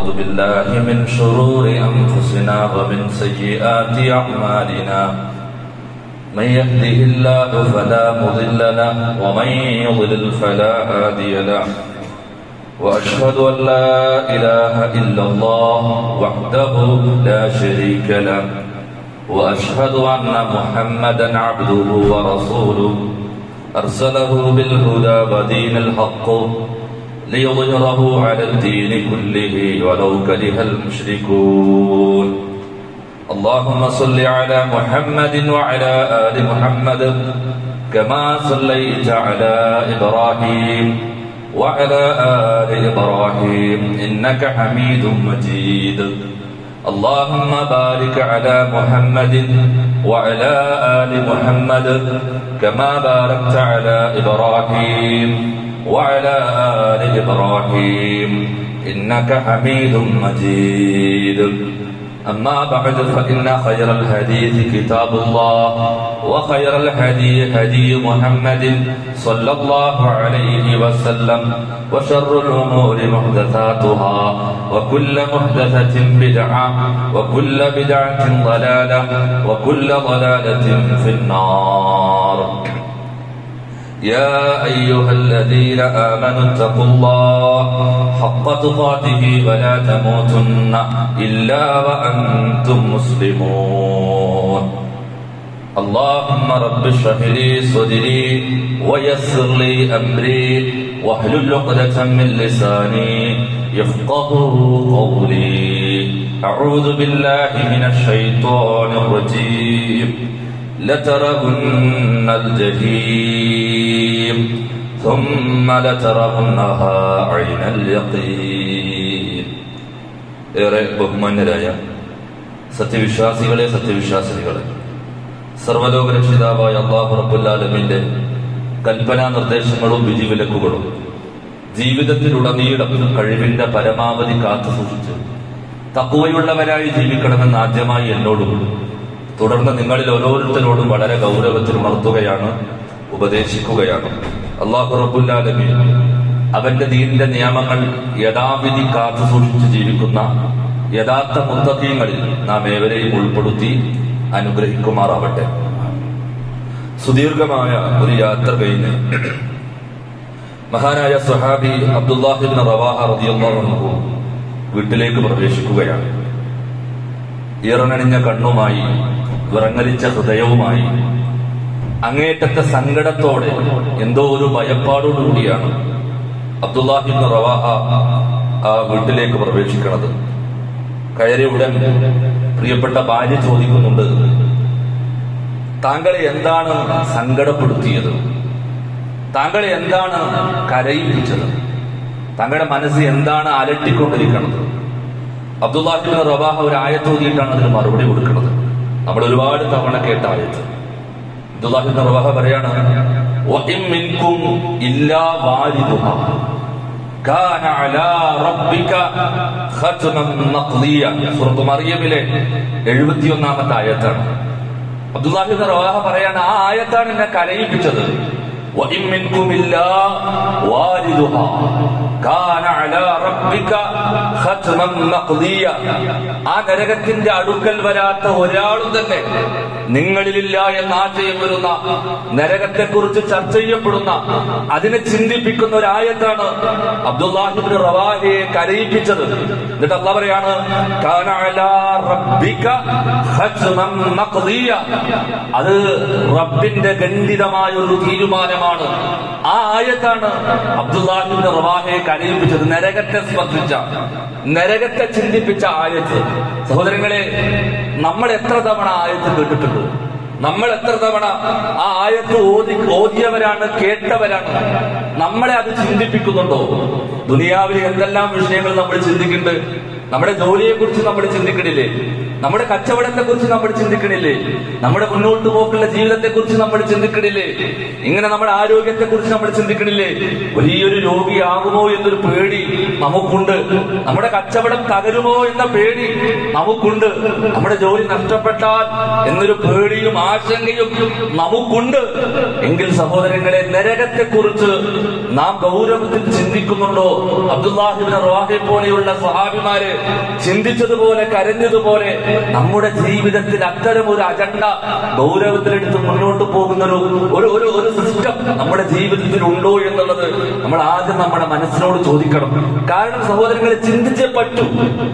ونعوذ بالله من شرور أنفسنا ومن سيئات أعمالنا من يهده الله فلا مضل له ومن يضلل فلا هادي له وأشهد أن لا إله إلا الله وحده لا شريك له وأشهد أن محمدا عبده ورسوله أرسله بالهدى ودين الحق ليظهره على الدين كله ولو كره المشركون اللهم صل على محمد وعلى آل محمد كما صليت على إبراهيم وعلى آل إبراهيم إنك حميد مجيد اللهم بارك على محمد وعلى آل محمد كما باركت على إبراهيم وعلى آل إبراهيم إنك حميد مجيد أما بعد فإن خير الحديث كتاب الله وخير الهدي هدي محمد صلى الله عليه وسلم وشر الأمور محدثاتها وكل محدثة بدعة وكل بدعة ضلالة وكل ضلالة في النار يا أيها الذين آمنوا اتقوا الله حق تقاته ولا تموتن إلا وأنتم مسلمون اللهم رب اشرح لي صدري ويسر لي أمري واحلل عقدة من لساني يفقه قولي أعوذ بالله من الشيطان الرجيم لترهن الجحيم ثم لترهنها عين اليقين ഏറെ ബഹുമാന്യരായ സത്യവിശ്വാസികളെ സത്യവിശ്വാസിനികളെ സർവലോക രക്ഷിതാവായ അള്ളാഹു റബ്ബുല്ലാലമിന്റെ കൽപ്പനാ നിർദ്ദേശങ്ങളും വിധിവിലക്കുകളും ജീവിതത്തിലുടനീളം കഴിവിന്റെ പരമാവധി കാത്തു സൂക്ഷിച്ച് തക്കുവയുള്ളവരായി ജീവിക്കണമെന്ന് ആദ്യമായി എന്നോടും തുടർന്ന് നിങ്ങളിൽ ഓരോരുത്തരോടും വളരെ ഗൗരവത്തിൽ ഉണർത്തുകയാണ് ഉപദേശിക്കുകയാണ് അള്ളാഹു റബുല്ലാലമി അവന്റെ ദീനിന്റെ നിയമങ്ങൾ യഥാവിധി കാത്തു സൂക്ഷിച്ച് ജീവിക്കുന്ന യഥാർത്ഥ മുത്തീയങ്ങളിൽ നാം ഏവരെയും ഉൾപ്പെടുത്തി അനുഗ്രഹിക്കുമാറാവട്ടെ സുദീർഘമായ ഒരു യാത്ര കഴിഞ്ഞ് മഹാനായ സഹാബി അബ്ദുല്ലാഹിബിൻ റവാഹ റതിയല്ലാഹു വീട്ടിലേക്ക് പ്രവേശിക്കുകയാണ് ഈറനണിഞ്ഞ കണ്ണുമായി വിറങ്ങലിച്ച ഹൃദയവുമായി അങ്ങേറ്റത്തെ സങ്കടത്തോടെ എന്തോ ഒരു ഭയപ്പാടോടുകൂടിയാണ് അബ്ദുല്ലാഹിബ് റവാഹ ആ വീട്ടിലേക്ക് പ്രവേശിക്കുന്നത് കയറി ഉടൻ പ്രിയപ്പെട്ട ഭാര്യ ചോദിക്കുന്നുണ്ട് താങ്കളെ എന്താണ് സങ്കടപ്പെടുത്തിയത് താങ്കളെ എന്താണ് കരയിപ്പിച്ചത് താങ്കളുടെ മനസ്സ് എന്താണ് അലട്ടിക്കൊണ്ടിരിക്കുന്നത് അബ്ദുല്ലാഹിബിൻ റവാഹ ഒരു ആയത്തോതിയിട്ടാണ് അതിന് മറുപടി കൊടുക്കുന്നത് നമ്മൾ ഒരുപാട് തവണ കേട്ട ആയത്ത് അബ്ദുല്ലാഹിബിൻ റവാഹ പറയാണ് "വഇൻ മിൻകും ഇല്ലാ വാരിദുഹ കാന അലാ റബ്ബിക ഖത്മൻ മഖ്ദിയ." സൂറത്ത് മറിയമിലെ എഴുപത്തിയൊന്നാമത്തെ ആയത്താണ് അബ്ദുല്ലാഹിബിൻ റവാഹ പറയാണ് ആ ആയത്താണ് എന്നെ കരയിപ്പിച്ചത് وإن منكم إلا واردها كان على ربك ختما مقضيا ആ നരകത്തിന്റെ അടുക്കൽ വരാത്ത ഒരാളും തന്നെ നിങ്ങളിലില്ല എന്ന ആശയം വരുന്ന നരകത്തെ കുറിച്ച് ചർച്ച ചെയ്യപ്പെടുന്ന അതിനെ ചിന്തിപ്പിക്കുന്ന ഒരു ആയത്താണ് അബ്ദുല്ലാഹിബിൻ റവാഹയെ കരയിപ്പിച്ചത് എന്നിട്ട് അല്ല പറയാണ് കാന അലാ റബ്ബിക ഖത്മൻ മഖ്ദിയ അത് റബ്ബിന്റെ ഖണ്ഡിതമായ ഒരു തീരുമാനമാണ് ആ ആയത്താണ് അബ്ദുല്ലാഹിബിൻ റവാഹയെ കരയിപ്പിച്ചത് നരകത്തെ സ്പർശിച്ച നരകത്തെ ചിന്തിപ്പിച്ച ആയത്ത് സഹോദരങ്ങളെ നമ്മൾ എത്ര തവണ ആയത്ത് കേട്ടിട്ടുണ്ട് നമ്മൾ എത്ര തവണ ആ ആയത്ത് ഓതി ഓതിയവരാണ് കേട്ടവരാണ് നമ്മളെ അത് ചിന്തിപ്പിക്കുന്നുണ്ടോ ദുനിയാവിലെ എന്തെല്ലാം വിഷയങ്ങൾ നമ്മൾ ചിന്തിക്കുന്നുണ്ട് നമ്മുടെ ജോലിയെ കുറിച്ച് നമ്മൾ ചിന്തിക്കണില്ലേ നമ്മുടെ കച്ചവടത്തെ കുറിച്ച് നമ്മൾ ചിന്തിക്കണില്ലേ നമ്മുടെ മുന്നോട്ട് പോക്കുള്ള ജീവിതത്തെ കുറിച്ച് നമ്മൾ ചിന്തിക്കണില്ലേ ഇങ്ങനെ നമ്മുടെ ആരോഗ്യത്തെ കുറിച്ച് നമ്മൾ ചിന്തിക്കണില്ലേ വലിയൊരു രോഗിയാകുമോ എന്നൊരു പേടി നമുക്കുണ്ട് നമ്മുടെ കച്ചവടം തകരുമോ എന്ന പേടി നമുക്കുണ്ട് നമ്മുടെ ജോലി നഷ്ടപ്പെട്ടാൽ എന്നൊരു പേടിയും ആശങ്കയും നമുക്കുണ്ട് എങ്കിൽ സഹോദരങ്ങളെ നരകത്തെ കുറിച്ച് നാം ഗൗരവത്തിൽ ചിന്തിക്കുന്നുണ്ടോ അബ്ദുല്ലാഹിബിൻ റവാഹെ പോലെയുള്ള സഹാബിമാര് ചിന്തിച്ചതുപോലെ കരഞ്ഞതുപോലെ നമ്മുടെ ജീവിതത്തിൽ അത്തരം ഒരു അജണ്ട ഗൗരവത്തിലെടുത്ത് മുന്നോട്ട് പോകുന്ന ഒരു ഒരു ഒരു ഒരു സിസ്റ്റം നമ്മുടെ ജീവിതത്തിൽ ഉണ്ടോ എന്നുള്ളത് നമ്മൾ ആദ്യം നമ്മുടെ മനസ്സിനോട് ചോദിക്കണം കാരണം സഹോദരങ്ങളെ ചിന്തിച്ചേ പറ്റൂ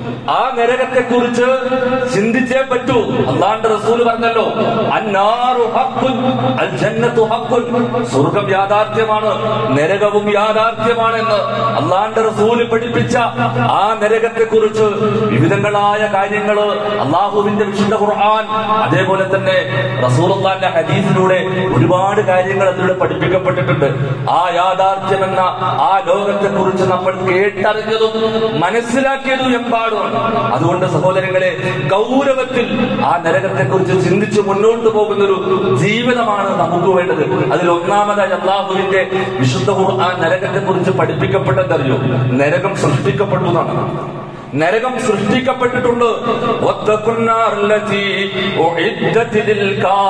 ആ നരകത്തെ കുറിച്ച് ചിന്തിച്ചേ പറ്റൂ അള്ളാന്റെ റസൂൽ പറഞ്ഞല്ലോ അന്നാറു ഹഖുൻ അൽ ജന്നത്തു ഹഖുൻ സ്വർഗം യാഥാർത്ഥ്യമാണ് നരകവും യാഥാർത്ഥ്യമാണെന്ന് അള്ളാന്റെ റസൂല് പഠിപ്പിച്ച ആ നരകത്തെ കുറിച്ച് വിവിധങ്ങളായ കാര്യങ്ങള് അള്ളാഹുവിന്റെ വിശുദ്ധ ഖുർആൻ അതേപോലെ തന്നെ റസൂലുള്ളാന്റെ ഹദീസിലൂടെ ഒരുപാട് കാര്യങ്ങൾ അതിലൂടെ പഠിപ്പിക്കപ്പെട്ടിട്ടുണ്ട് ആ യാഥാർത്ഥ്യം എന്ന ആ ലോകത്തെ കുറിച്ച് നമ്മൾ കേട്ടറിഞ്ഞതും മനസ്സിലാക്കിയതും എമ്പാടുമാണ് അതുകൊണ്ട് സഹോദരങ്ങളെ ഗൗരവത്തിൽ ആ നരകത്തെ കുറിച്ച് ചിന്തിച്ച് മുന്നോട്ട് പോകുന്ന ഒരു ജീവിതമാണ് നമുക്ക് വേണ്ടത് അതിൽ ഒന്നാമതായി അള്ളാഹുവിന്റെ വിശുദ്ധ ഖുർആൻ നരകത്തെ കുറിച്ച് പഠിപ്പിക്കപ്പെട്ടതറിയോ നരകം സൃഷ്ടിക്കപ്പെട്ടു എന്നാണ് നരകം സൃഷ്ടിക്കപ്പെട്ടിട്ടുണ്ട് വത്തഖുന്നാർ ലതീ ഉഇദ്ദത് ലിൽ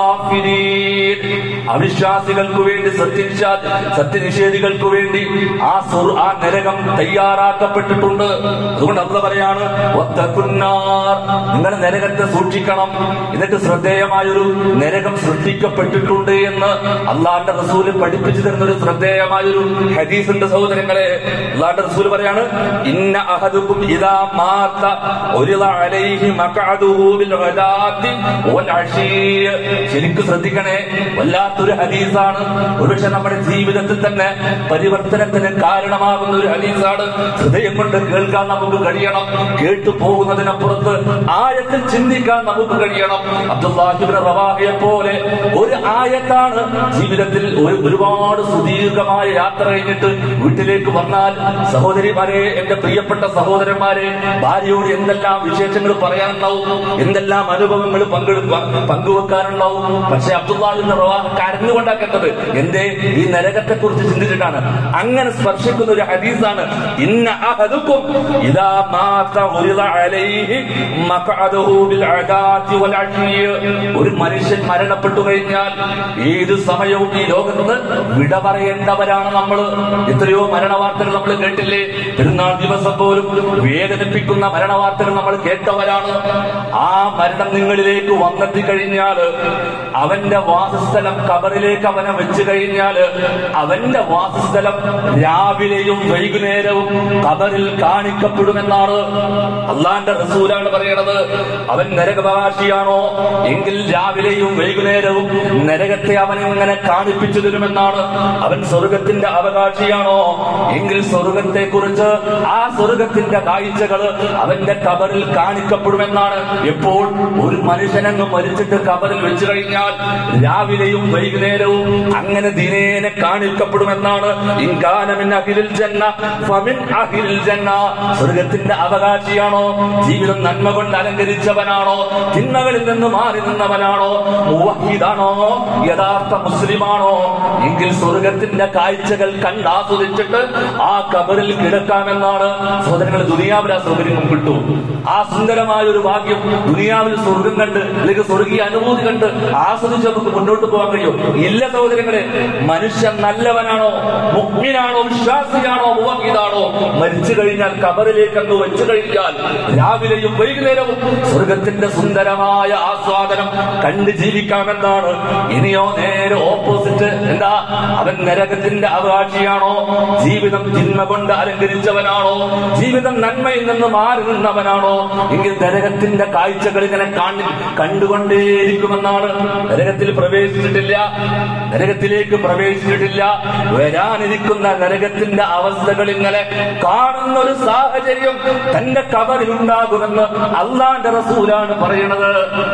കാഫിരീൻ. അവിശ്വാസികൾക്ക് വേണ്ടി സത്യനിഷാ സത്യനിഷേധികൾക്ക് വേണ്ടി ആ സുർ- ആ നരകം തയ്യാറാക്കപ്പെട്ടിട്ടുണ്ട് അതുകൊണ്ട് അള്ള പറയാണ് വത്തഖുന്നാർ. നിങ്ങൾ നരകത്തെ സൂക്ഷിക്കണം എന്നിട്ട് ശ്രദ്ധേയമായൊരു നരകം സൃഷ്ടിക്കപ്പെട്ടിട്ടുണ്ട് എന്ന് അള്ളാന്റെ റസൂല് പഠിപ്പിച്ചു തരുന്ന ഒരു ശ്രദ്ധേയമായൊരു ഹദീസ് ഉണ്ട് സഹോദരങ്ങളെ അള്ളാന്റെ റസൂല് പറയാണ് ഇന്ന അഹദുക്കും ഇതാ മാത്ത ഉരിള അലൈഹി മഖഅദുഹു ബിൽ ഗദാത്തി വൽ അശീയ ശരിക്കും ശ്രദ്ധിക്കണേ വല്ലാത്തൊരു ഹദീസാണ് ഒരുപക്ഷെ നമ്മുടെ ജീവിതത്തിൽ തന്നെ പരിവർത്തനത്തിന് കാരണമാകുന്ന ഒരു ഹദീസാണ് ഹൃദയം കൊണ്ട് കേൾക്കാൻ നമുക്ക് കഴിയണം കേട്ടു പോകുന്നതിനപ്പുറത്ത് ആയത്തിൽ ചിന്തിക്കാൻ നമുക്ക് കഴിയണം അബ്ദുല്ലാഹിബിൻ റവാഹിയെ പോലെ ഒരു ആയത്താണ് ജീവിതത്തിൽ ഒരു ഒരുപാട് സുദീർഘമായ യാത്ര കഴിഞ്ഞിട്ട് വീട്ടിലേക്ക് വന്നാൽ സഹോദരിമാരെ എന്റെ പ്രിയപ്പെട്ട സഹോദരന്മാരെ ഭാര്യയോട് എന്തെല്ലാം വിശേഷങ്ങൾ പറയാനുണ്ടാവും എന്തെല്ലാം അനുഭവങ്ങൾ പങ്കെടുക്കുക പങ്കുവെക്കാനുണ്ടാവും പക്ഷെ അബ്ദുല്ലാഹിബിൻ റവാഹ് കരഞ്ഞുകൊണ്ടാക്കേണ്ടത് എന്തേ ഈ നരകത്തെ കുറിച്ച് ചിന്തിച്ചിട്ടാണ് അങ്ങനെ സ്പർശിക്കുന്ന ഒരു ഹദീസാണ് ഇന്ന അഹദുക്കും ഇദാ മാത ഉരിദ അലൈഹി മഖഅദുഹു ബിൽ അദാത്തി വൽ അശീയ ഒരു മനുഷ്യൻ മരണപ്പെട്ടു കഴിഞ്ഞാൽ ഏത് സമയവും ഈ ലോകത്ത് വിട പറയേണ്ടവരാണ് നമ്മൾ എത്രയോ മരണവാർത്തകൾ നമ്മൾ കേട്ടില്ലേ പെരുന്നാൾ ദിവസം പോലും വേദനിപ്പിക്കുന്ന മരണവാർത്തകൾ നമ്മൾ കേട്ടവരാണ് ആ മരണം നിങ്ങളിലേക്ക് വന്നെത്തി കഴിഞ്ഞാൽ അവന്റെ വാസസ്ഥലം കബറിലേക്ക് അവനെ വെച്ചു കഴിഞ്ഞാൽ അവന്റെ വാസസ്ഥലം രാവിലെയും വൈകുന്നേരവും കബറിൽ കാണിക്കപ്പെടുമെന്നാണ് അള്ളാന്റെ റസൂലാണ് പറയണത് അവൻ നരകവകാശിയാണോ എങ്കിൽ രാവിലെയും വൈകുന്നേരവും നരകത്തെ അവൻ ഇങ്ങനെ കാണിപ്പിച്ചു തരുമെന്നാണ് അവൻ സ്വർഗത്തിന്റെ അവകാശിയാണോ എങ്കിൽ സ്വർഗത്തെ കുറിച്ച് ആ സ്വർഗത്തിന്റെ കാഴ്ചകൾ അവന്റെ കബറിൽ കാണിക്കപ്പെടുമെന്നാണ് എപ്പോൾ ഒരു മനുഷ്യനങ്ങ് മരിച്ചിട്ട് കബറിൽ വെച്ചു കഴിഞ്ഞാൽ രാവിലെയും വൈകുന്നേരവും അങ്ങനെ ദിനേന കാണിക്കപ്പെടുമെന്നാണ് ഇൻകാനമിൻ അഖിലിൽ ജന്ന ഫമിൻ അഖിലിൽ ജന്ന സ്വർഗത്തിന്റെ അവകാശിയാണോ ജീവിതം നന്മ കൊണ്ട് അലങ്കരിച്ചവനാണോ തിന്മകളിൽ നിന്ന് മാറി നിന്നവനാണോ മുവഹിദാണോ യഥാർത്ഥ മുസ്ലിമാണോ എങ്കിൽ സ്വർഗത്തിന്റെ കാഴ്ചകൾ കണ്ടാസ്വദിച്ചിട്ട് ആ കബറിൽ കിടക്കാമെന്നാണ് സഹോദരങ്ങൾ ദുനിയാവിൽ ആ സൗകര്യം കിട്ടൂ ആ സുന്ദരമായ ഒരു ഭാഗ്യം ദുനിയാവിൽ സ്വർഗം കണ്ട് അല്ലെങ്കിൽ സ്വർഗീയ അനുഭൂതി കണ്ട് ആസ്വദിച്ച് നമുക്ക് മുന്നോട്ട് പോകാൻ കഴിയും ഇല്ല സഹോദരങ്ങളെ മനുഷ്യൻ നല്ലവനാണോ മുഗ്മിനാണോ വിശ്വാസിയാണോ മുവഹിദാണോ മരിച്ചു കഴിഞ്ഞാൽ കബറിലേക്ക് അങ്ങ് വെച്ചു കഴിഞ്ഞാൽ രാവിലെയും വൈകുന്നേരവും സ്വർഗത്തിന്റെ സുന്ദരമായ ആസ്വാദനം കണ്ട് ജീവിക്കാമെന്നാണ് ഇനിയോ നേരെ ഓപ്പോസിറ്റ് എന്താ അവൻ നരകത്തിന്റെ അവകാശിയാണോ ജീവിതം തിന്മ കൊണ്ട് അലങ്കരിച്ചവനാണോ ജീവിതം നന്മയിൽ നിന്ന് മാറി നിന്നവനാണോ എങ്കിൽ നരകത്തിന്റെ കാഴ്ചകൾ ഇങ്ങനെ കാണി കണ്ടുകൊണ്ടേയിരിക്കുമെന്നാണ് നരകത്തിൽ പ്രവേശിച്ചിട്ടില്ല നരകത്തിലേക്ക് പ്രവേശിച്ചിട്ടില്ല വരാനിരിക്കുന്ന നരകത്തിന്റെ അവസ്ഥകൾ ഇങ്ങനെ കാണുന്ന ഒരു സാഹചര്യം തന്റെ കബറിൽ ഉണ്ടാകുമെന്ന് അള്ളാന്റെ റസൂലാണ് പറയുന്നത്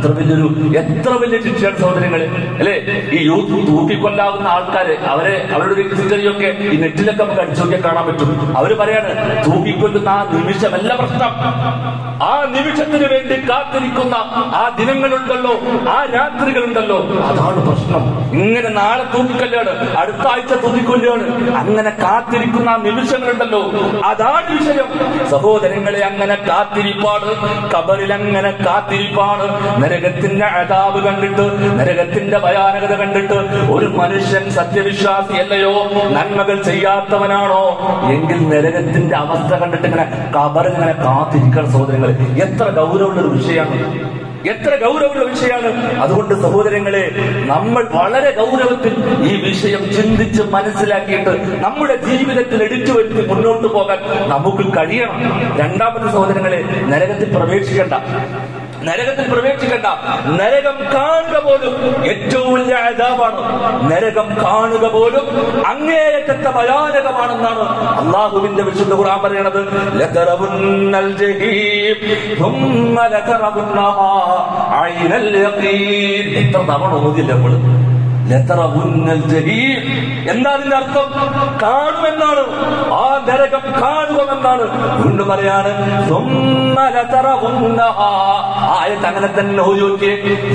എത്ര വലിയൊരു എത്ര വലിയ ശിക്ഷയാണ് സഹോദരങ്ങളെ അല്ലെ ഈ യൂത്ത് തൂക്കിക്കൊല്ലാവുന്ന ആൾക്കാര് അവരെ അവരുടെ ഒരു ഹിസ്റ്ററിയൊക്കെ ഈ നെറ്റിലൊക്കെ നമുക്ക് അടിച്ചു നോക്കിയാൽ കാണാൻ പറ്റും അവര് പറയാണ് തൂക്കിക്കൊല്ലുന്ന ആ നിമിഷമല്ല പ്രശ്നം ആ നിമിഷത്തിന് വേണ്ടി കാത്തിരിക്കുന്ന ആ ദിനങ്ങളുണ്ടല്ലോ ആ രാത്രികളുണ്ടല്ലോ അതാണ് പ്രശ്നം ഇങ്ങനെ നാളെ തൂക്കിക്കൊല്ലാണ് അടുത്ത ആഴ്ച തൂക്കിക്കൊല്ലാണ് അങ്ങനെ കാത്തിരിക്കുന്ന ആ നിമിഷങ്ങളുണ്ടല്ലോ അതാണ് വിഷയം സഹോദരങ്ങളെ അങ്ങനെ കാത്തിരിപ്പാണ് കബറിൽ അങ്ങനെ കാത്തിരിപ്പാണ് നരകത്തിന്റെ അതാവ് കണ്ടിട്ട് നരകത്തിന്റെ ഭയാനകത കണ്ടിട്ട് ഒരു മനുഷ്യൻ സത്യവിശ്വാസിയല്ലയോ നന്മകൾ ചെയ്യാത്തവനാണോ എങ്കിൽ നരകത്തിന്റെ അവസ്ഥ കണ്ടിട്ട് ഇങ്ങനെ കബറിൽ ഇങ്ങനെ കാത്തിരിക്കണം സഹോദരങ്ങൾ എത്ര ഗൗരവമുള്ള ഒരു വിഷയമാണ് എത്ര ഗൗരവമുള്ള വിഷയമാണ് അതുകൊണ്ട് സഹോദരങ്ങളെ നമ്മൾ വളരെ ഗൗരവത്തിൽ ഈ വിഷയം ചിന്തിച്ച് മനസ്സിലാക്കിയിട്ട് നമ്മുടെ ജീവിതത്തിൽ എടുത്തു വരുത്തി മുന്നോട്ട് പോകാൻ നമുക്ക് കഴിയണം രണ്ടാമത്തെ സഹോദരങ്ങളെ നരകത്തിൽ പ്രവേശിക്കണ്ട നരകത്തിൽ പ്രവേശിക്കണ്ട നരകം കാണുക പോലും ഏറ്റവും വലിയ അതാപാണ് നരകം കാണുക പോലും അങ്ങേയറ്റത്തെ ഭയാനകമാണെന്നാണ് അള്ളാഹുവിന്റെ വിശുദ്ധ ഖുർആൻ പറയണത് ലതറവുന്നൽ ജഹീം ثم لترونها عين اليقين എത്ര തവണ ഓതില്ല നമ്മള് ലതറവുന്നൽ ജഹീം എന്താ അതിന്റെ അർത്ഥം കാണുമെന്നാണ് ആ നരകം കാണുമെന്നാണ് വീണ്ടും പറയാണ് ثم لترونها ആയത്ത് അങ്ങനെ തന്നെ ഓരോക്കെ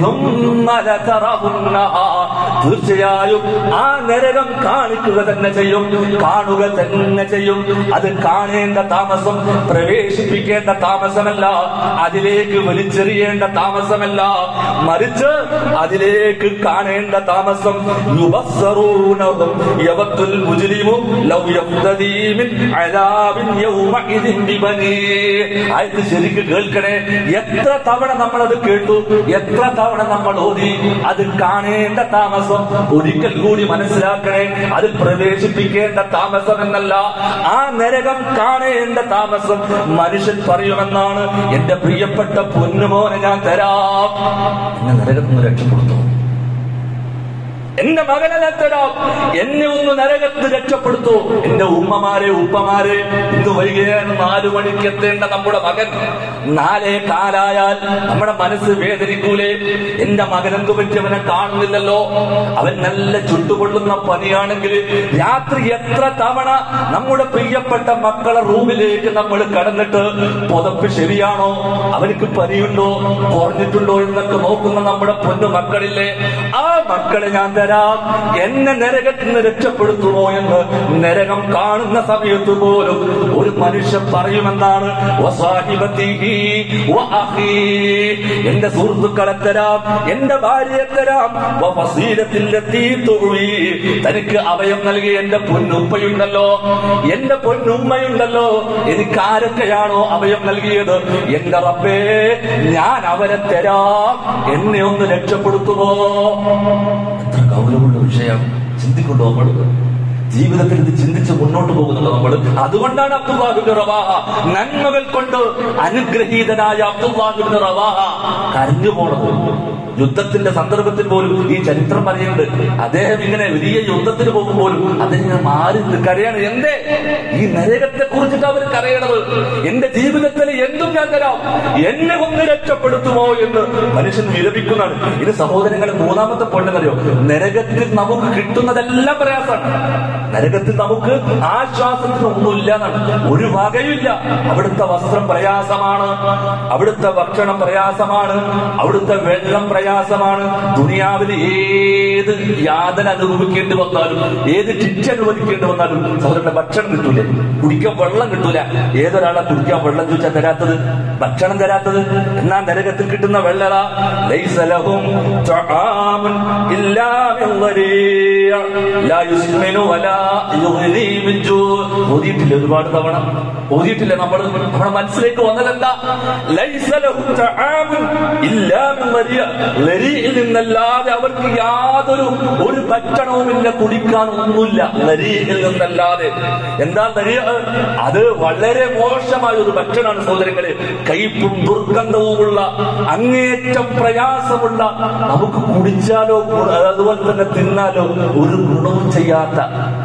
തീർച്ചയായും ആ നരകം കാണിക്കുക തന്നെ ചെയ്യും കാണുക തന്നെ ചെയ്യും അത് കാണേണ്ട താമസം പ്രവേശിപ്പിക്കേണ്ട താമസമല്ല അതിലേക്ക് വലിച്ചെറിയേണ്ട താമസമല്ല മറിച്ച് അതിലേക്ക് കാണേണ്ട താമസം യുബസ്സറൂനഹും യവത്തുൽ മുജ്രിമു ലൗ യഫ്തദീ മിൻ അദാബിൻ യൗമഇദിൻ ബിബനീ ആയത്ത് ശരിക്ക് കേൾക്കണേ എത്ര തവണ നമ്മൾ അത് കേട്ടു എത്ര തവണ നമ്മൾ ഓതി അത് കാണേണ്ട താമസം ഒരിക്കൽ കൂടി മനസ്സിലാക്കണേ അത് പ്രവേശിപ്പിക്കേണ്ട താമസം എന്നല്ല ആ നരകം കാണേണ്ട താമസം മനുഷ്യൻ പറയുമെന്നാണ് എന്റെ പ്രിയപ്പെട്ട പൊന്നുമോനെ ഞാൻ തരാം എന്നെ നരകത്തിൽ നിന്ന് രക്ഷപ്പെടുത്തും എന്റെ മകനെ ഞാൻ തരാം എന്നെ ഒന്ന് നരകത്ത് രക്ഷപ്പെടുത്തൂ എന്റെ ഉമ്മമാരെ ഉപ്പമാരെ ഇന്ന് വൈകുന്നേരം നാലു മണിക്ക് എത്തേണ്ട നമ്മുടെ മകൻ നാലേ കാലായാൽ നമ്മുടെ മനസ്സ് വേദനിക്കൂലേ എന്റെ മകൻ എന്തു പറ്റിയവനെ കാണുന്നില്ലല്ലോ അവൻ നല്ല ചുട്ടുകൊള്ളുന്ന പനിയാണെങ്കിൽ രാത്രി എത്ര തവണ നമ്മുടെ പ്രിയപ്പെട്ട മക്കളെ റൂമിലേക്ക് നമ്മൾ കടന്നിട്ട് പുതപ്പ് ശരിയാണോ അവർക്ക് പനിയുണ്ടോ കുറഞ്ഞിട്ടുണ്ടോ എന്നൊക്കെ നോക്കുന്ന നമ്മുടെ പൊന്നു മക്കളില്ലേ ആ മക്കളെ ഞാൻ തരാം എന്നെ നരകത്തിൽ നിന്ന് രക്ഷപ്പെടുത്തുമോ എന്ന് നരകം കാണുന്ന സമയത്ത് പോലും ഒരു മനുഷ്യൻ പറയുമെന്നാണ് വസാഹിബത്തിഹി വഅഖീ. എന്റെ സുഹൃത്തുക്കളെ തരാം എന്റെ ഭാര്യയെ തരാം വഫസീലത്തിലെത്തി തുഴി തനിക്ക് അഭയം നൽകിയ എന്റെ പൊന്നുപ്പയുണ്ടല്ലോ എന്റെ പൊന്നുമ്മയുണ്ടല്ലോ എനിക്ക് ആരൊക്കെയാണോ അഭയം നൽകിയത് എന്റെ റബ്ബേ ഞാൻ അവരെ തരാം എന്നെ ഒന്ന് രക്ഷപ്പെടുത്തുമോ എത്ര ഗൗരവമുള്ള വിഷയം ചിന്തിക്കൊണ്ടോ നമ്മൾ ജീവിതത്തിൽ ഇത് ചിന്തിച്ച് മുന്നോട്ട് പോകുന്നുണ്ട് നമ്മൾ അതുകൊണ്ടാണ് അബ്ദുല്ലാഹിബിൻ റവാഹ നന്മകൾ കൊണ്ട് അനുഗ്രഹീതനായ അബ്ദുല്ലാഹിബിൻ റവാഹ കരഞ്ഞു പോണത് യുദ്ധത്തിന്റെ സന്ദർഭത്തിൽ പോലും ഈ ചരിത്രം പറയുന്നുണ്ട് അദ്ദേഹം ഇങ്ങനെ വലിയ യുദ്ധത്തിന് പോകുമ്പോഴും അദ്ദേഹം മാറി നിന്ന് കരയാണ് എന്തേ ഈ നരകത്തെ കുറിച്ചിട്ട് അവർ കരയണത് എന്റെ ജീവിതത്തിൽ എന്തും ഞാൻ തരാം എന്നെ ഒന്ന് രക്ഷപ്പെടുത്തുമോ എന്ന് മനുഷ്യൻ വിലപിക്കുന്നതാണ് ഇത് സഹോദരങ്ങളെ മൂന്നാമത്തെ പോയിന്റ് അറിയോ നരകത്തിൽ നമുക്ക് കിട്ടുന്നതെല്ലാം പ്രയാസമാണ് നരകത്തിൽ നമുക്ക് ആശ്വാസത്തിന് ഒന്നുമില്ല എന്നാണ് ഒരു വകയില്ല അവിടുത്തെ വസ്ത്രം പ്രയാസമാണ് അവിടുത്തെ ഭക്ഷണം പ്രയാസമാണ് അവിടുത്തെ വെള്ളം പ്രയാസമാണ് ദുനിയാവിൽ ഏത് യാതന അനുഭവിക്കേണ്ടി വന്നാലും ഏത് ശിക്ഷ അനുഭവിക്കേണ്ടി വന്നാലും സഹോദരന്റെ ഭക്ഷണം കിട്ടൂലേ കുടിക്കാൻ വെള്ളം കിട്ടൂല ഏതൊരാളെ കുടിക്കാൻ വെള്ളം ചോദിച്ചാൽ തരാത്തത് ഭക്ഷണം തരാത്തത് എന്നാ നരകത്തിൽ കിട്ടുന്ന വെള്ളറ ലൈസലഹും തആമുൻ ഇല്ലാ മിൻ ളരീഅ ലാ യുസ്മിനു വലാ യുഗ്നി മിൻ ജൂ ഓതിയിട്ടില്ല ഒരുപാട് തവണ ഓതിയിട്ടില്ല നമ്മൾ നമ്മുടെ മനസ്സിലേക്ക് വന്നതെന്താ ലൈസലഹും തആമുൻ ഇല്ലാ മിൻ ളരീഅ ലരീഇൽ നിന്നല്ലാതെ അവർക്ക് യാതൊരു ഒരു ഭക്ഷണവുമില്ല കുടിക്കാൻ ഒന്നുമില്ല ലരീഇൽ നിന്നല്ലാതെ എന്താ ലരീഅ അത് വളരെ മോശമായ ഒരു ഭക്ഷണമാണ് സഹോദരങ്ങളെ കയ്പും ദുർഗന്ധവുമുള്ള അങ്ങേറ്റം പ്രയാസമുള്ള നമുക്ക് കുടിച്ചാലോ ഗുണ- അതുപോലെ തന്നെ തിന്നാലോ ഒരു ഗുണവും ചെയ്യാത്ത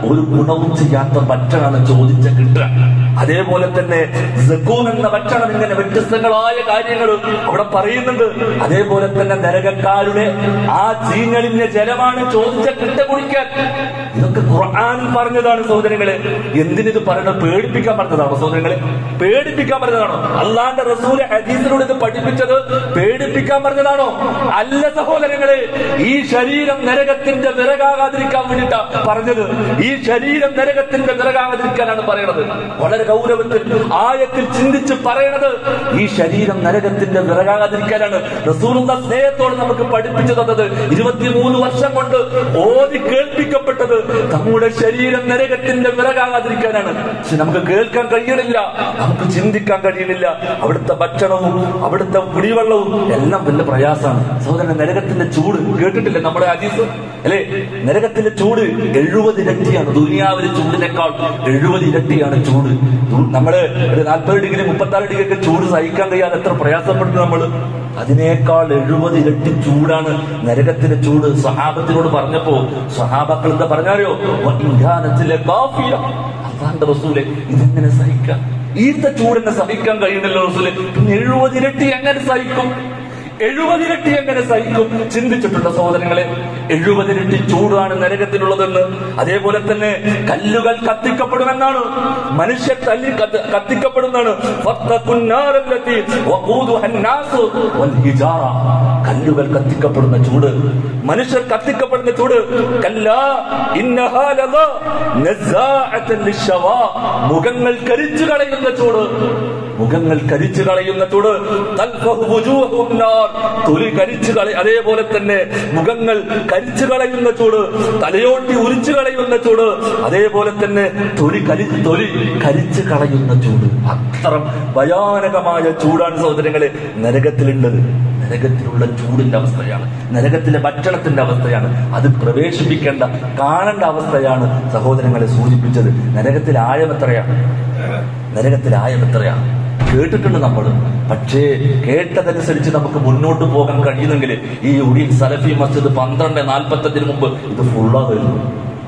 ഒരു ഗുണവും ചെയ്യാത്ത ഭക്ഷണമാണ് ചോദിച്ച കിട്ടുക അതേപോലെ തന്നെ സക്കൂൻ എന്ന ഭക്ഷണം ഇങ്ങനെ വ്യത്യസ്തങ്ങളായ കാര്യങ്ങൾ അവിടെ പറയുന്നുണ്ട് അതേപോലെ തന്നെ നരകക്കാരുടെ ആ ചീഞ്ഞളിഞ്ഞ ജലമാണ് ചോദിച്ച കിട്ട കുടിക്കാൻ ഇതൊക്കെ ഖുർആാനിൽ പറഞ്ഞതാണ് സഹോദരങ്ങളെ എന്തിനിത് പറയുന്നത് പേടിപ്പിക്കാൻ പറഞ്ഞതാണോ സഹോദരങ്ങളെ പേടിപ്പിക്കാൻ പറഞ്ഞതാണോ അള്ളാന്റെ റസൂല് ഹദീസിലൂടെ ഇത് പഠിപ്പിച്ചത് പേടിപ്പിക്കാൻ പറഞ്ഞതാണോ അല്ല സഹോദരങ്ങളെ ഈ ശരീരം നരകത്തിന്റെ വിറകാകാതിരിക്കാൻ വേണ്ടിട്ടാ പറഞ്ഞത് ഈ ശരീരം നരകത്തിന്റെ വിറകാകാതിരിക്കാനാണ് പറയുന്നത് വളരെ ഗൗരവത്തിൽ ആയത്തിൽ ചിന്തിച്ച് പറയണത് ഈ ശരീരം നരകത്തിന്റെ വിറകാകാതിരിക്കാനാണ് റസൂലുള്ള സ്നേഹത്തോട് നമുക്ക് പഠിപ്പിച്ചു തന്നത് ഇരുപത്തിമൂന്ന് വർഷം കൊണ്ട് ഓതി കേൾപ്പിക്കപ്പെട്ടത് നമ്മുടെ ശരീരം നരകത്തിന്റെ വിറകാകാതിരിക്കാനാണ് പക്ഷെ നമുക്ക് കേൾക്കാൻ കഴിയണില്ല നമുക്ക് ചിന്തിക്കാൻ കഴിയണില്ല അവിടുത്തെ ഭക്ഷണവും അവിടുത്തെ കുടിവെള്ളവും എല്ലാം വലിയ പ്രയാസമാണ് സഹോദരൻ നരകത്തിന്റെ ചൂട് കേട്ടിട്ടില്ലേ നമ്മുടെ അജീസ് അല്ലെ നരകത്തിന്റെ ചൂട് എഴുപത് ഇരട്ടിയാണ് ദുനിയാവിലെ ചൂടിനേക്കാൾ എഴുപത് ഇരട്ടിയാണ് ചൂട് ദു- നമ്മള് ഒരു നാൽപ്പത് ഡിഗ്രി മുപ്പത്തി ആറ് ഡിഗ്രി ഒക്കെ ചൂട് സഹിക്കാൻ കഴിയാതെ എത്ര പ്രയാസപ്പെടുന്നു നമ്മള് അതിനേക്കാൾ എഴുപത് ഇരട്ടി ചൂടാണ് നരകത്തിന്റെ ചൂട് സഹാബത്തിനോട് പറഞ്ഞപ്പോ സഹാബാക്കൾ എന്താ പറഞ്ഞാലോ ഇൻകാനത്തിലെ കാഫിയ അള്ളാന്റെ റസൂലെ ഇതെങ്ങനെ സഹിക്കാം ഈർത്ത ചൂടിനെ സഹിക്കാൻ കഴിയുന്നില്ല റസൂലെ പിന്നെ എഴുപത് ഇരട്ടി എങ്ങനെ സഹിക്കും എഴുപതിരട്ടി എങ്ങനെ സഹിക്കും ചിന്തിച്ചിട്ടുള്ള സഹോദരങ്ങളെ എഴുപതിരട്ടി ചൂടാണ് നരകത്തിലുള്ളതെന്ന് അതേപോലെ തന്നെ കല്ലുകൾ കത്തിക്കപ്പെടുമെന്നാണ് മനുഷ്യർ തല്ലി കത്ത് കത്തിക്കപ്പെടുന്നതാണ് ഫത്തക്കുന്നാറല്ലത്തി വഖൂദുഹന്നാസു വൽ ഹിജാറ. കല്ലുകൾ കത്തിക്കപ്പെടുന്ന ചൂട് മനുഷ്യർ കത്തിക്കപ്പെടുന്ന ചൂട് കല്ലാ ഇന്നഹാ ലദാ നസ്സാഅത്തൻ ലിശ്ശവാ. മുഖങ്ങൾ കരിച്ചു കളയുന്ന ചൂട് മുഖങ്ങൾ കരിച്ചു കളയുന്ന ചൂട് തൽഫഹു വുജൂഹും നാർ. തൊലി കരിച്ചു കള അതേപോലെ തന്നെ മുഖങ്ങൾ കരിച്ചു കളയുന്ന ചൂട് തലയോട്ടി ഉരിച്ചു കളയുന്ന ചൂട് അതേപോലെ തന്നെ തൊലി കരി തൊലി കരിച്ചു കളയുന്ന ചൂട് അത്ര ഭയാനകമായ ചൂടാണ് സഹോദരങ്ങളെ നരകത്തിലുള്ളത് നരകത്തിലുള്ള ചൂടിന്റെ അവസ്ഥയാണ് നരകത്തിലെ ഭക്ഷണത്തിന്റെ അവസ്ഥയാണ് അത് പ്രവേശിപ്പിക്കേണ്ട കാണേണ്ട അവസ്ഥയാണ് സഹോദരങ്ങളെ സൂചിപ്പിച്ചത് നരകത്തിലെ ആഴം എത്രയാണ് നരകത്തിലെ ആഴം എത്രയാണ് കേട്ടിട്ടുണ്ട് നമ്മൾ പക്ഷേ കേട്ടതനുസരിച്ച് നമുക്ക് മുന്നോട്ട് പോകാൻ കഴിയുന്നെങ്കിൽ ഈ ഉടിയൻ സലഫി മസ്ജിദ് പന്ത്രണ്ട് നാൽപ്പത്തഞ്ചിന് മുമ്പ് ഇത് ഫുള്ളാകുന്നു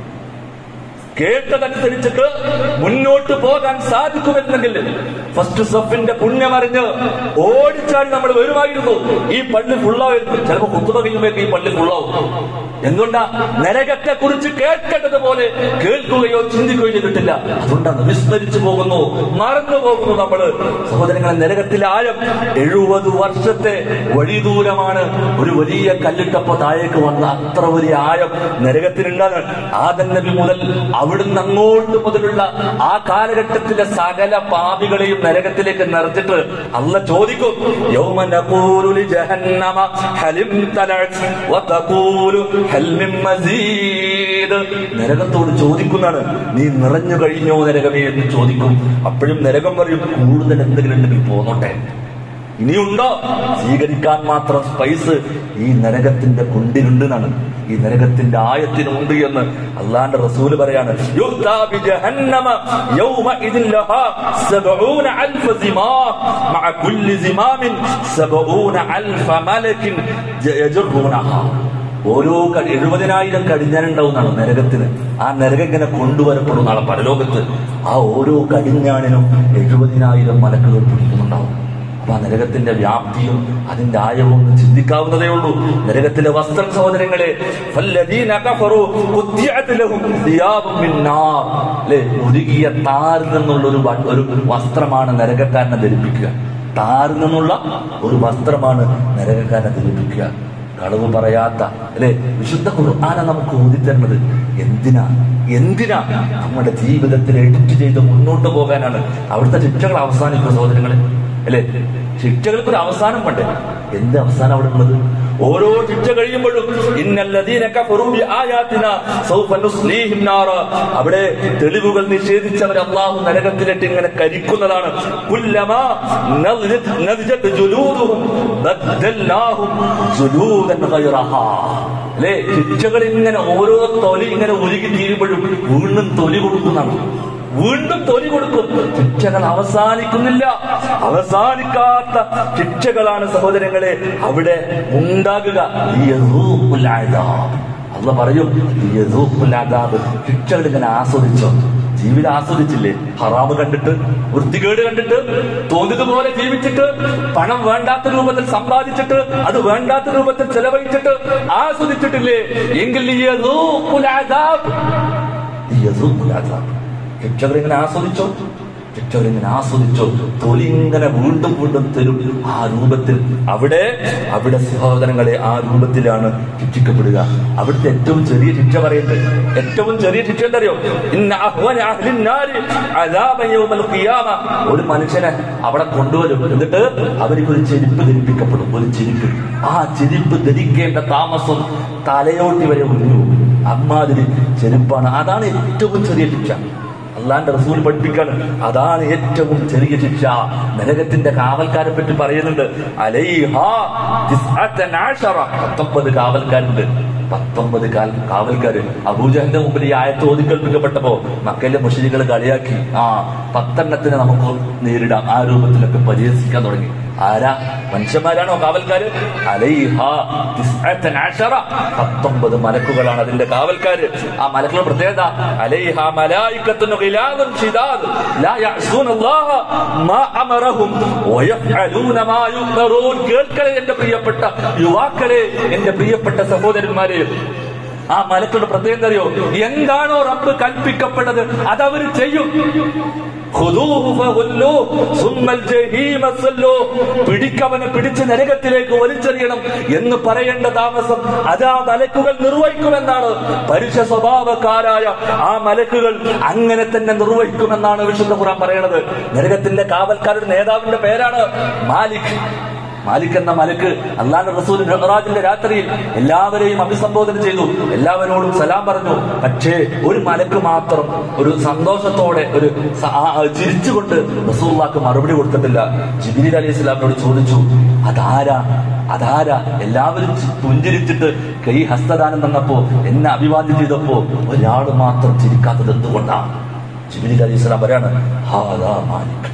കേട്ടതനുസരിച്ചിട്ട് മുന്നോട്ട് പോകാൻ സാധിക്കുമെന്നെങ്കിൽ ഫസ്റ്റ് സഫിന്റെ പുണ്യമറിഞ്ഞ് ഓടിച്ചാടി നമ്മൾ വരുമായിരുന്നു ഈ പള്ളി ഫുള്ളായിരുന്നു ചിലപ്പോ കുത്തുക കഴിയുമ്പോഴേക്ക് ഈ പള്ളി ഫുള്ളാവും എന്തുകൊണ്ടാ നരകത്തെ കുറിച്ച് കേൾക്കേണ്ടതുപോലെ കേൾക്കുകയോ ചിന്തിക്കുകയോ ചെയ്തിട്ടില്ല അതുകൊണ്ടാണ് വിസ്മരിച്ചു പോകുന്നു മറന്നു പോകുന്നു നമ്മള് സഹോദരങ്ങളെ നരകത്തിലെ ആഴം എഴുപത് വർഷത്തെ വഴിദൂരമാണ് ഒരു വലിയ കല്ലിട്ടപ്പോ താഴേക്ക് വന്ന അത്ര വലിയ ആഴം നരകത്തിലുണ്ടാണ് ആദം നബി മുതൽ അവിടുന്ന് അങ്ങോട്ട് മുതലുള്ള ആ കാലഘട്ടത്തിലെ സകല പാപികളെയും നരകത്തിലേക്ക് നിറച്ചിട്ട് അല്ല ചോദിക്കും യൗമ നഖൂലു ലിജഹന്നമ ഹലിം തലഅത് വതഖൂലു ഹൽ മിൻ മസീദ് നരകത്തോട് ചോദിക്കുന്നതാണ് നീ നിറഞ്ഞു കഴിഞ്ഞോ നരകമേ എന്ന് ചോദിക്കും അപ്പോഴും നരകം പറയും കൂടുതൽ എന്തെങ്കിലും ഉണ്ടെങ്കിൽ പോന്നോട്ടെ ഇനിയുണ്ടോ സ്വീകരിക്കാൻ മാത്രം സ്പൈസ് ഈ നരകത്തിന്റെ കുണ്ടിലുണ്ട് എന്നാണ് ഈ നരകത്തിന്റെ ആയത്തിനുണ്ട് എന്ന് അള്ളാന്റെ റസൂല് പറയാണ് യുക്താ ബി ജഹന്നമ യൗമഇദിൻ ലഹാ സബഊന അൽഫ സിമാം മഅ കുല്ലി സിമാമിൻ സബഊന അൽഫ മലക്കിൻ യജറുനഹാ ഓരോ ക- എഴുപതിനായിരം കടിഞ്ഞാനുണ്ടാവുന്നതാണ് നരകത്തിന് ആ നരകം ഇങ്ങനെ കൊണ്ടുവരപ്പെടും നാളെ പരലോകത്ത് ആ ഓരോ കടിഞ്ഞാണിനും എഴുപതിനായിരം മലക്കുകൾ പിടിക്കുന്നുണ്ടാവും അപ്പൊ ആ നരകത്തിന്റെ വ്യാപ്തിയും അതിന്റെ ആയവും ഒന്ന് ചിന്തിക്കാവുന്നതേ ഉള്ളൂ നരകത്തിലെ വസ്ത്രം സഹോദരങ്ങളെ ഫല്ലദീന കഫറു ഖുത്തിഅത് ലഹും സിയാബും മിൻ നാർ. ല്ലേ? ഉരുകിയ താറിൽ നിന്നുള്ള ഒരു വ- ഒരു വസ്ത്രമാണ് നരകക്കാരനെ ധരിപ്പിക്കുക താറിൽ നിന്നുള്ള ഒരു വസ്ത്രമാണ് നരകക്കാരനെ ധരിപ്പിക്കുക കളവ് പറയാത്ത അല്ലെ വിശുദ്ധ ഖുർആന നമുക്ക് ഓതിത്തരുന്നത് എന്തിനാ എന്തിനാ നമ്മുടെ ജീവിതത്തിൽ എഡിറ്റ് ചെയ്ത് മുന്നോട്ട് പോകാനാണ് അവിടുത്തെ ശിക്ഷകൾ അവസാനിക്കും സഹോദരങ്ങളെ അല്ലെ ശിക്ഷകൾക്ക് ഒരു അവസാനം വേണ്ടേ എന്ത് അവസാനം അവിടെ ഉള്ളത് ഓരോ ശിക്ഷ കഴിയുമ്പോഴും ഇന്നല്ലദീന കഫറൂ ബി ആയാതിനാ സൗഫ നുസ്ലീഹിം നാറ അവിടെ തെളിവുകൾ നിഷേധിച്ചവർ അള്ളാഹു നരകത്തിലിട്ട് ഇങ്ങനെ കരിക്കുന്നതാണ് കുല്ലമാ നദ്ജത് നദ്ജത് ജുലൂദുഹും ബദ്ദൽനാഹും ജുലൂദൻ ഗൈറഹാ അല്ലേ ശിക്ഷകൾ ഇങ്ങനെ ഓരോ തൊലി ഇങ്ങനെ ഉരുകി തീരുമ്പോഴും വീണ്ടും തൊലി കൊടുക്കുന്നതാണ് വീണ്ടും തൊലി കൊടുക്കും ശിക്ഷകൾ അവസാനിക്കുന്നില്ല അവസാനിക്കാത്ത ശിക്ഷകളാണ് സഹോദരങ്ങളെ അവിടെ ഉണ്ടാകുക ലിയദൂഖുൽ അദാബ്. അള്ള പറയും യദൂഖുൽ അദാബ് ശിക്ഷകൾ ഇങ്ങനെ ആസ്വദിച്ചോ ജീവിതം ആസ്വദിച്ചില്ലേ ഹറാമ് കണ്ടിട്ട് വൃത്തികേട് കണ്ടിട്ട് തോന്നിയതുപോലെ ജീവിച്ചിട്ട് പണം വേണ്ടാത്ത രൂപത്തിൽ സമ്പാദിച്ചിട്ട് അത് വേണ്ടാത്ത രൂപത്തിൽ ചെലവഴിച്ചിട്ട് ആസ്വദിച്ചിട്ടില്ലേ എങ്കിൽ യദൂഖുൽ അദാബ് യദൂഖുൽ അദാബ് ശിക്ഷകൾ ഇങ്ങനെ ആസ്വദിച്ചോ ശിക്ഷകളിങ്ങനെ ആസ്വദിച്ചോ തൊലി ഇങ്ങനെ വീണ്ടും വീണ്ടും തരും ആ രൂപത്തിൽ അവിടെ അവിടെ സഹോദരങ്ങളെ ആ രൂപത്തിലാണ് ശിക്ഷിക്കപ്പെടുക അവിടുത്തെ ഏറ്റവും ചെറിയ ശിക്ഷ പറയുന്നത് ഏറ്റവും ചെറിയ ശിക്ഷ എന്തറിയോ ഇന്ന അഹ്വന അഹ്ലിൻ നാരി അദാബൻ യൗമൽ ഖിയാമ ഒരു മനുഷ്യനെ അവിടെ കൊണ്ടുവരും എന്നിട്ട് അവർക്ക് ഒരു ചെരുപ്പ് ധരിപ്പിക്കപ്പെടും ഒരു ചെരുപ്പ് ആ ചെരുപ്പ് ധരിക്കേണ്ട താമസം തലയോട്ടി വരെ ഒഴിഞ്ഞു അമ്മാതിരി ചെരുപ്പാണ് അതാണ് ഏറ്റവും ചെറിയ ശിക്ഷ അള്ളാന്റെ റസൂൽ പഠിപ്പിക്കാണ് അതാണ് ഏറ്റവും ചെറിയ ശിക്ഷ നരകത്തിന്റെ കാവൽക്കാരെ പറ്റി പറയുന്നുണ്ട് അലൈഹാ തിസ്അത്തൻ ആശറ. പത്തൊമ്പത് കാവൽക്കാരുണ്ട് പത്തൊമ്പത് കാൽ കാവൽക്കാര് അബൂജഹന്റെ മുമ്പിൽ ഈ ആയത്ത് ഓതിക്കൽപ്പിക്കപ്പെട്ടപ്പോ മക്കയിലെ മുഷരികൾ കളിയാക്കി ആ പത്തെണ്ണത്തിന് നമുക്ക് നേരിടാം ആ രൂപത്തിലൊക്കെ പരിഹസിക്കാൻ തുടങ്ങി ആരാ മനുഷ്യന്മാരാണോ കാവൽക്കാര് അലൈഹാ തിസ്അത്തൻ ആശറ. പത്തൊമ്പത് മലക്കുകളാണ് അതിന്റെ കാവൽക്കാര് ആ മലക്കുകളുടെ പ്രത്യേകത അലൈഹ മലായിക്കത്തുൻ ഗിലാദുൻ ഷിദാദ് ലാ യഅസൂന അല്ലാഹ മാ അമറഹും വയഫ്അലൂന മാ യുമറൂൻ കേൾക്കലേ എന്റെ പ്രിയപ്പെട്ട യുവാക്കളെ എന്റെ പ്രിയപ്പെട്ട സഹോദരന്മാരെ ആ മലക്കുകളുടെ പ്രത്യേകത അറിയോ എന്താണോ റബ്ബ് കൽപ്പിക്കപ്പെട്ടത് അതവർ ചെയ്യും ഖുദൂഹു ഫഗുല്ലൂഹ് സുമ്മൽ ജഹീമ സല്ലൂഹ്. പിടിക്കവനെ പിടിച്ച് നരകത്തിലേക്ക് വലിച്ചെറിയണം എന്ന് പറയേണ്ട താമസം അതാ മലക്കുകൾ നിർവഹിക്കുമെന്നാണ് പരുഷ സ്വഭാവക്കാരായ ആ മലക്കുകൾ അങ്ങനെ തന്നെ നിർവഹിക്കുമെന്നാണ് വിശുദ്ധ ഖുർആൻ പറയണത് നരകത്തിന്റെ കാവൽക്കാരുടെ നേതാവിന്റെ പേരാണ് മാലിക് മാലിക് എന്ന മലക്ക് അള്ളാന്റെ റസൂൽ മെഹറാജിന്റെ രാത്രിയിൽ എല്ലാവരെയും അഭിസംബോധന ചെയ്തു എല്ലാവരോടും സലാം പറഞ്ഞു പക്ഷേ ഒരു മലക്ക് മാത്രം ഒരു സന്തോഷത്തോടെ ഒരു സ- ആ- ആ ചിരിച്ചുകൊണ്ട് റസൂള്ളാക്ക് മറുപടി കൊടുത്തിട്ടില്ല ജിബിരി അലി ഇസ്ലാമിനോട് ചോദിച്ചു അതാരാ അതാരാ എല്ലാവരും ചി- പുഞ്ചിരിച്ചിട്ട് കൈ ഹസ്തദാനം തന്നപ്പോ എന്നെ അഭിവാദ്യം ചെയ്തപ്പോ ഒരാൾ മാത്രം ചിരിക്കാത്തത് എന്തുകൊണ്ടാണ് ജിബിരി അലി ഇസ്ലാം പറയാണ് ഹാദാ മാലിക്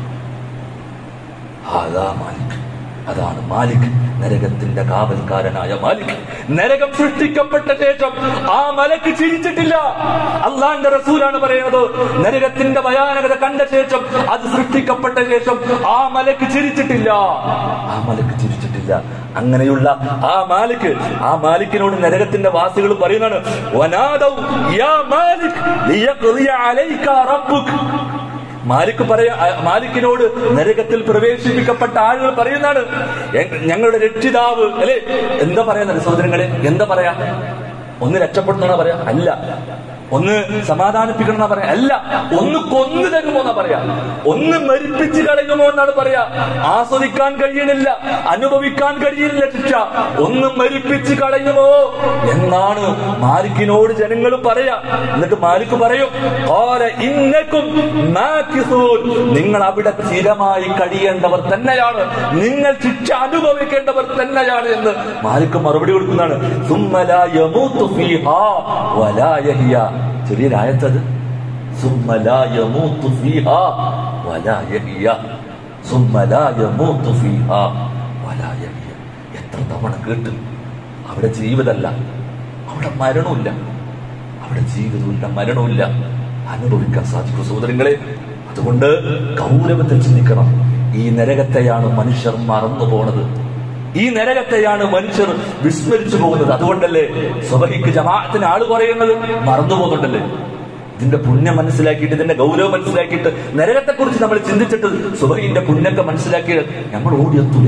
ഹാദാ മാലിക് അതാണ് മാലിക് നരകത്തിന്റെ കാവൽക്കാരനായ മാലിക് നരകം സൃഷ്ടിക്കപ്പെട്ട ശേഷം ആ മലക്ക് ചിരിച്ചിട്ടില്ല അള്ളാന്റെ റസൂലാണ് പറയുന്നത് നരകത്തിന്റെ ഭയാനകത കണ്ട ശേഷം അത് സൃഷ്ടിക്കപ്പെട്ട ശേഷം ആ മലക്ക് ചിരിച്ചിട്ടില്ല ആ മലക്ക് ചിരിച്ചിട്ടില്ല അങ്ങനെയുള്ള ആ മാലിക് ആ മാലിക്കിനോട് നരകത്തിന്റെ വാസികൾ പറയുന്നതാണ് വനാദൗ യാ മാലിക് ലിയഖ്ദിയ അലൈക റബ്ബുക് മാലിക് പറയാ ആ- മാലിക്കിനോട് നരകത്തിൽ പ്രവേശിപ്പിക്കപ്പെട്ട ആളുകൾ പറയുന്നതാണ് "ഞ- ഞങ്ങളുടെ രക്ഷിതാവ് അല്ലെ എന്താ പറയുന്നത് സഹോദരങ്ങളെ എന്താ പറയാ ഒന്ന് രക്ഷപ്പെടുത്തണ പറയാ അല്ല ഒന്ന് സമാധാനിപ്പിക്കണം എന്നാ പറയാ അല്ല ഒന്ന് കൊന്നു തരുമോ എന്നാ പറയാ ഒന്ന് മരിപ്പിച്ച് കളയുമോ എന്നാണ് പറയാ ആസ്വദിക്കാൻ കഴിയണില്ല അനുഭവിക്കാൻ കഴിയില്ല ശിക്ഷ ഒന്ന് മരിപ്പിച്ച് കളയുമോ എന്നാണ് മാലിക്കിനോട് ജനങ്ങൾ പറയാ എന്നിട്ട് മാലിക് പറയും "ഖാല ഇന്നക്കും മാകിസൂൻ." നിങ്ങൾ അവിടെ സ്ഥിരമായി കഴിയേണ്ടവർ തന്നെയാണ് നിങ്ങൾ ശിക്ഷ അനുഭവിക്കേണ്ടവർ തന്നെയാണ് എന്ന് മാലിക് മറുപടി കൊടുക്കുന്നതാണ് "സുമ്മ ലാ യമൂതു ഫീഹാ വലാ യഹ്യ." ചെറിയ രായത്തത് "സുമ്മ ലാ യമൂതു ഫീഹാ വലാ യഹ്യ." "സുമ്മ ലാ യമൂതു ഫീഹാ വലാ യഹ്യ." എത്ര തവണ കേട്ട് അവിടെ ജീവിതമല്ല അവിടെ മരണമില്ല അവിടെ ജീവിതമില്ല മരണമില്ല അനുഭവിക്കാൻ സാധിക്കും സഹോദരങ്ങളെ അതുകൊണ്ട് ഗൗരവത്തിൽ ചിന്തിക്കണം ഈ നരകത്തെയാണ് മനുഷ്യർ മറന്നു പോണത് ഈ നരകത്തെയാണ് മനുഷ്യർ വിസ്മരിച്ചു പോകുന്നത് അതുകൊണ്ടല്ലേ സ്വബഹിക്ക് ജമാഅത്തിന് ആള് പറയുന്നത് മറന്നു പോകുന്നുണ്ടല്ലേ ഇതിന്റെ പുണ്യം മനസ്സിലാക്കിയിട്ട് ഇതിന്റെ ഗൗരവം മനസ്സിലാക്കിയിട്ട് നരകത്തെ കുറിച്ച് നമ്മൾ ചിന്തിച്ചിട്ട് സുബഹിന്റെ പുണ്യൊക്കെ മനസ്സിലാക്കി നമ്മൾ ഓടിയെത്തൂലേ